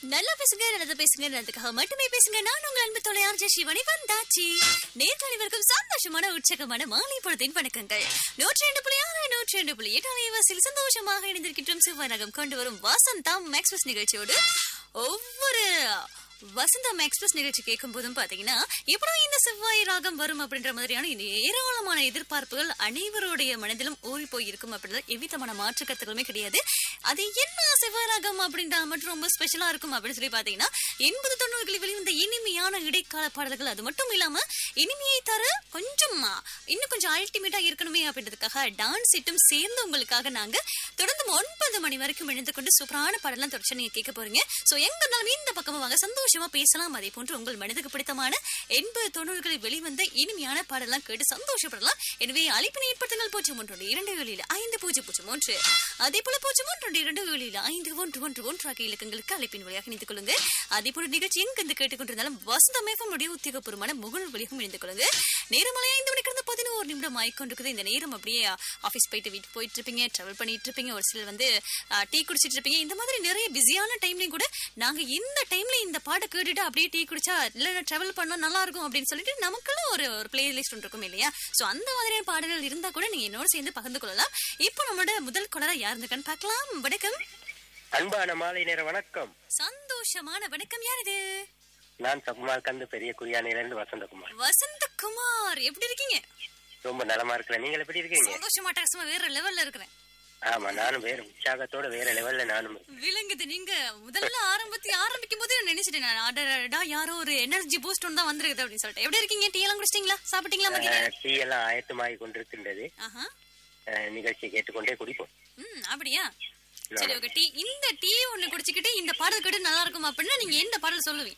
நல்லா பேசுங்க நல்லது பேசுங்க நல்லதுக்காக மட்டுமே பேசுங்க நான் உங்கள் அன்பு தொலையார் ஜெய் சிவனி வந்தாச்சு நேற்று அனைவருக்கும் சந்தோஷமான உற்சகமான மாலை பொழுதின் வணக்கங்கள் நூற்றி ரெண்டு புள்ளி ஆறு நூற்றி ரெண்டு புள்ளி எட்டு அலைவாசில் சந்தோஷமாக இணைந்திருக்கின்றோம் சிவநகம் கொண்டு வரும் வசந்தம் எக்ஸ்பிரஸ் நிகழ்ச்சியோடு ஒவ்வொரு வசந்தம் எக்ஸ்பிரஸ் நிகழ்ச்சி கேட்கும் போதும் பாத்தீங்கன்னா எப்படா இந்த செவ்வாய் ராகம் வரும் அப்படின்ற மாதிரியான இந்த ஏராளமான எதிர்பார்ப்புகள் அனைவருடைய மனதிலும் ஊறி போய் இருக்கும் அப்படின்ற எவ்விதமான மாற்று கருத்துக்களுமே கிடையாது அது என்ன செவ்வாய் ராகம் அப்படின்ற மட்டும் ரொம்ப ஸ்பெஷலா இருக்கும் அப்படின்னு சொல்லி பாத்தீங்கன்னா எண்பது தொண்ணூறுகளில் வெளிவந்த இனிமையான இடைக்கால பாடல்கள் அது மட்டும் இல்லாம இனிமையை தர கொஞ்சம் இன்னும் கொஞ்சம் அல்டிமேட்டா இருக்கணுமே அப்படின்றதுக்காக டான்ஸ் இட்டும் சேர்ந்து உங்களுக்காக நாங்க தொடர்ந்து ஒன்பது மணி வரைக்கும் எழுந்து கொண்டு சூப்பரான பாடலாம் தொடர்ச்சி நீங்க கேட்க போறீங்க சோ எங்க இருந்தாலும் இந்த பக்கமா வாங்க சந்தோஷமா பேசலாம் அதே போன்று உங்கள் மனதுக்கு பிடித்தமான எண்பது தொண்ணூறுகளில் வெளிவந்த இனிமையான பாடலாம் கேட்டு சந்தோஷப்படலாம் எனவே அழைப்பினை ஏற்படுத்துங்கள் பூஜ்ஜியம் ஒன்று இரண்டு ஏழில் ஐந்து பூஜ்ஜியம் பூஜ்ஜியம் ஒன்று அதே போல பூஜ்ஜியம் ஒன்று இரண்டு ஏழில் ஐந்து ஒன்று ஒன்று ஒன்று ஆகிய இலக்கங்களுக்கு அழைப்பின் வழியாக இணைத்துக் கொள்ளுங்க அதே போல நிகழ்ச்சி எங்கிருந்து கேட்டுக்கொண்டிருந்தாலும் வசந்தமேஃபமுடைய உத்தியோகபூர்வமான முகல் வழியாகவும் இணைந்து கொள்ளுங்க நேரமலை ஐந்து மணிக்கு இருந்து பதினோரு நிமிடம் ஆயிக்கொண்டிருக்குது இந்த நேரம் அப்படியே ஆபீஸ் போயிட்டு வீட்டு போயிட்டு இருப்பீங்க டிராவல் பண்ணிட்டு இருப்பீங்க ஒரு சிலர் வந்து டீ குடிச்சிட்டு இருப்பீங்க இந்த மாதிரி நிறைய பிஸியான டைம்லயும் கூட நாங்க இந்த டைம்ல இந்த பாட்டை கேட்டுட்டு அப்படியே டீ குடிச்சா இல்ல டிராவல் பண்ணா நல்லா இருக்கும் அப்படின்னு சொல்லிட்டு நமக்குள்ள ஒரு ஒரு பிளே லிஸ்ட் ஒன்று இருக்கும் இல்லையா சோ அந்த மாதிரியான பாடல்கள் இருந்தா கூட நீங்க என்னோட சேர்ந்து பகிர்ந்து கொள்ளலாம் இப்போ நம்மளோட முதல் கொடரா யார் இருக்கான்னு பார்க்கலாம் வணக்கம் அன்பான மாலை நேர வணக்கம் சந்தோஷமான வணக்கம் யார் இது நான் சகுமார் கந்து பெரிய குரியானையிலிருந்து வசந்தகுமார் வசந்தகுமார் எப்படி இருக்கீங்க ரொம்ப நலமா இருக்கிறேன் நீங்கள் எப்படி இருக்கீங்க சந்தோஷமாட்டா சும்மா வேற லெவல்ல இருக்கிறேன் ஆமா நானும் வேற உற்சாகத்தோட வேற லெவல்ல நானும் இருக்கேன். விளங்குது நீங்க முதல்ல ஆரம்பத்தி ஆரம்பிக்கும் போது நான் நினைச்சிட்டேன் நான் அடடா யாரோ ஒரு எனர்ஜி பூஸ்ட் ஒன்று தான் வந்திருக்குது அப்படின்னு சொல்லிட்டு எப்படி இருக்கீங்க டீ எல்லாம் குடிச்சிட்டீங்களா சாப்பிட்டீங்களா மதியம் அஹ், டீ எல்லாம் ஆயத்தமாகி கொண்டிருக்கின்றது ஆஹா அஹ், நிகழ்ச்சியை கேட்டுக்கொண்டே குடிப்போம் ம் அப்படியா சரி ஓகே டீ இந்த டீ ஒண்ணு குடிச்சுக்கிட்டு இந்த பாடல் கேட்டு நல்லா இருக்கும் அப்படின்னா நீங்க எந்த பாடல் சொல்லுவீங்க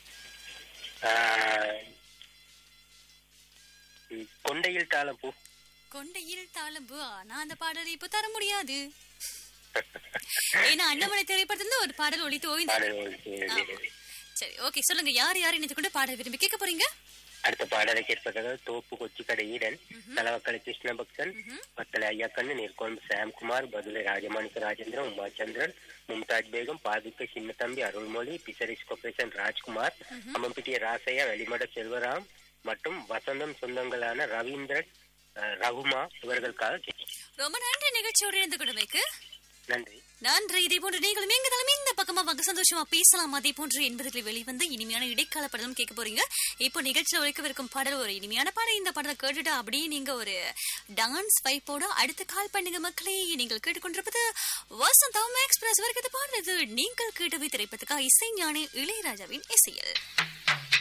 அஹ், ம், கொண்டையில் தாளம் பூ கொண்டையில் தாளம்பு நான் அந்த பாடலை இப்ப தர முடியாது ஏன்னா அண்ணாமலை திரைப்படத்துல ஒரு பாடல் ஒழித்து ஓய்ந்து பாடல் ஒலிக்கிறது. சரி ஓகே சொல்லுங்க யார் யார் இணைத்து கொண்டு பாடல் விரும்பி கேட்க போறீங்க அடுத்த பாடலை கேட்பதாக தோப்பு கொச்சிக்கடை ஈடன் தலவக்கலை கிருஷ்ணபக்தன் பத்தலை ஐயாக்கண்ணு நீர்கோளம் சாம்குமார் பதுலை ராஜமாணிக்க ராஜேந்திரன் உமாச்சந்திரன் மும்தாஜ் பேகம் பாதுக்க சின்னத்தம்பி அருள்மொழி பிசரிஸ் கொப்பரேஷன் ராஜ்குமார் அம்மம்பிட்டிய ராசையா வெளிமட செல்வராம் மற்றும் வசந்தம் சொந்தங்களான ரவீந்திரன் அஹ், ரகுமா இவர்களுக்காக கேட்கிறேன். ரொம்ப நன்றி நிகழ்ச்சியோடு இணைந்து கொண்டமைக்கு நன்றி நன்றி இதே போன்று நீங்களும் எங்க தலைமை இந்த பக்கமா வாங்க சந்தோஷமா பேசலாம் அதே போன்று என்பதில் வெளிவந்து இனிமையான இடைக்கால படலும் கேட்க போறீங்க இப்போ நிகழ்ச்சியில் ஒழிக்கவிருக்கும் பாடல் ஒரு இனிமையான பாடல் இந்த படத்தை கேட்டுட்டு அப்படியே நீங்க ஒரு டான்ஸ் வைப்போட அடுத்து கால் பண்ணுங்க மக்களே நீங்கள் கேட்டுக்கொண்டிருப்பது வசந்தம் எக்ஸ்பிரஸ் வரைக்கும் பாடுறது நீங்கள் கேட்டவை திரைப்பதற்காக இசை ஞானி இளையராஜாவின் இசையில்